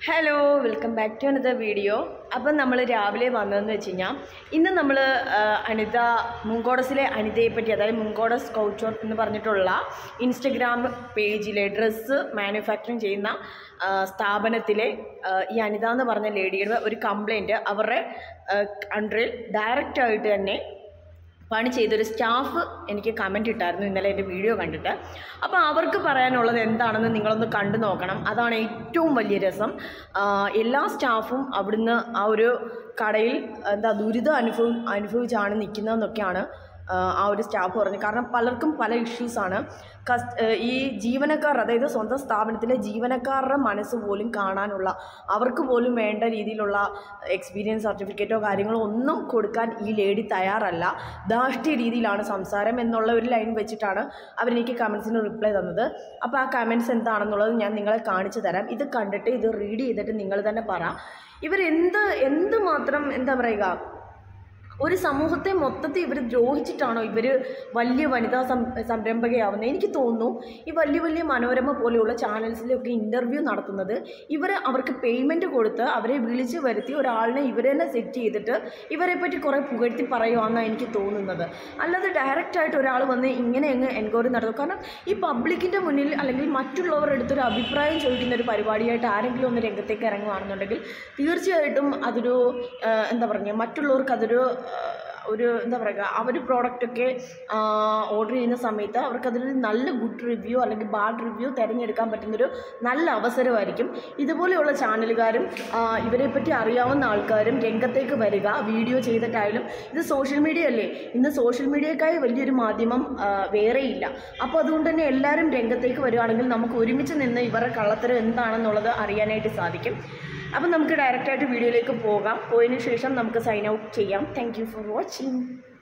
hello welcome back to another video അപ്പം നമ്മൾ രാവിലെ വന്നതെന്ന് വെച്ച് കഴിഞ്ഞാൽ ഇന്ന് നമ്മൾ അനിത മുങ്കോടസിലെ അനിതയെ പറ്റി അതായത് മുങ്കോടസ് കൗച്ചോർ എന്ന് പറഞ്ഞിട്ടുള്ള ഇൻസ്റ്റഗ്രാം പേജിലെ ഡ്രസ്സ് മാനുഫാക്ചറിങ് ചെയ്യുന്ന ആ, സ്ഥാപനത്തിലെ ആ, ഈ അനിത എന്ന് പറഞ്ഞ ലേഡിയുടെ ഒരു കംപ്ലൈൻറ്റ് അവരുടെ അണ്ടറിൽ ഡയറക്റ്റായിട്ട് തന്നെ പണി ചെയ്തൊരു സ്റ്റാഫ് എനിക്ക് കമൻറ്റ് ഇട്ടായിരുന്നു ഇന്നലെ എൻ്റെ വീഡിയോ കണ്ടിട്ട് അപ്പോൾ അവർക്ക് പറയാനുള്ളത് എന്താണെന്ന് നിങ്ങളൊന്ന് കണ്ടു നോക്കണം അതാണ് ഏറ്റവും വലിയ രസം ആ, എല്ലാ സ്റ്റാഫും അവിടുന്ന് ആ ഒരു കടയിൽ എന്താ ദുരിതം അനുഭവം അനുഭവിച്ചാണ് നിൽക്കുന്നതെന്നൊക്കെയാണ് ആ, ആ ഒരു സ്റ്റാഫ് പറഞ്ഞു കാരണം പലർക്കും പല ഇഷ്യൂസാണ് കസ് ഈ ജീവനക്കാർ അതായത് സ്വന്തം സ്ഥാപനത്തിലെ ജീവനക്കാരുടെ മനസ്സ് പോലും കാണാനുള്ള അവർക്ക് പോലും വേണ്ട രീതിയിലുള്ള എക്സ്പീരിയൻസ് സർട്ടിഫിക്കറ്റോ കാര്യങ്ങളോ ഒന്നും കൊടുക്കാൻ ഈ ലേഡി തയ്യാറല്ല ധാർഷ്ട്യ രീതിയിലാണ് സംസാരം എന്നുള്ള ഒരു ലൈൻ വെച്ചിട്ടാണ് അവരെനിക്ക് കമൻസിന് റിപ്ലൈ തന്നത് അപ്പോൾ ആ കമൻസ് എന്താണെന്നുള്ളത് ഞാൻ നിങ്ങളെ കാണിച്ചു തരാം ഇത് കണ്ടിട്ട് ഇത് റീഡ് ചെയ്തിട്ട് നിങ്ങൾ തന്നെ പറ ഇവരെന്ത് എന്ത് മാത്രം എന്താ പറയുക ഒരു സമൂഹത്തെ മൊത്തത്തിൽ ഇവർ ദ്രോഹിച്ചിട്ടാണോ ഇവർ വലിയ വനിതാ സം സംരംഭകയാവുന്നത് എനിക്ക് തോന്നുന്നു ഈ വലിയ വലിയ മനോരമ പോലെയുള്ള ചാനൽസിലൊക്കെ ഇൻ്റർവ്യൂ നടത്തുന്നത് ഇവർ അവർക്ക് പേയ്മെൻറ്റ് കൊടുത്ത് അവരെ വിളിച്ച് വരുത്തി ഒരാളിനെ ഇവർ തന്നെ സെറ്റ് ചെയ്തിട്ട് ഇവരെ പറ്റി കുറേ പുകഴ്ത്തി പറയുവാന്നാണ് എനിക്ക് തോന്നുന്നത് അല്ലാതെ ഡയറക്റ്റായിട്ട് ഒരാൾ വന്ന് ഇങ്ങനെ അങ്ങ് എൻക്വയറി നടത്തും കാരണം ഈ പബ്ലിക്കിൻ്റെ മുന്നിൽ അല്ലെങ്കിൽ മറ്റുള്ളവരുടെ അടുത്തൊരു അഭിപ്രായം ചോദിക്കുന്ന ഒരു പരിപാടിയായിട്ട് ആരെങ്കിലും ഒന്ന് രംഗത്തേക്ക് ഇറങ്ങുകയാണെന്നുണ്ടെങ്കിൽ തീർച്ചയായിട്ടും അതൊരു ആ, എന്താ പറയുക മറ്റുള്ളവർക്ക് അതൊരു ആ, ഒരു എന്താ പറയുക അവർ പ്രോഡക്റ്റൊക്കെ ഓർഡർ ചെയ്യുന്ന സമയത്ത് അവർക്കതൊരു നല്ല ഗുഡ് റിവ്യൂ അല്ലെങ്കിൽ ബാഡ് റിവ്യൂ തിരഞ്ഞെടുക്കാൻ പറ്റുന്നൊരു നല്ല അവസരമായിരിക്കും ഇതുപോലെയുള്ള ചാനലുകാരും ആ, ഇവരെപ്പറ്റി അറിയാവുന്ന ആൾക്കാരും രംഗത്തേക്ക് വരിക വീഡിയോ ചെയ്തിട്ടായാലും ഇത് സോഷ്യൽ മീഡിയ അല്ലേ ഇന്ന് സോഷ്യൽ മീഡിയക്കായി വലിയൊരു മാധ്യമം ആ, വേറെയില്ല അപ്പോൾ അതുകൊണ്ട് തന്നെ എല്ലാവരും രംഗത്തേക്ക് വരികയാണെങ്കിൽ നമുക്ക് ഒരുമിച്ച് നിന്ന് ഇവരുടെ കള്ളത്തരം എന്താണെന്നുള്ളത് അറിയാനായിട്ട് സാധിക്കും അപ്പം നമുക്ക് ഡയറക്റ്റായിട്ട് വീഡിയോയിലേക്ക് പോകാം പോയതിനു ശേഷം നമുക്ക് സൈൻ ഔട്ട് ചെയ്യാം താങ്ക് യു ഫോർ വാച്ചിങ്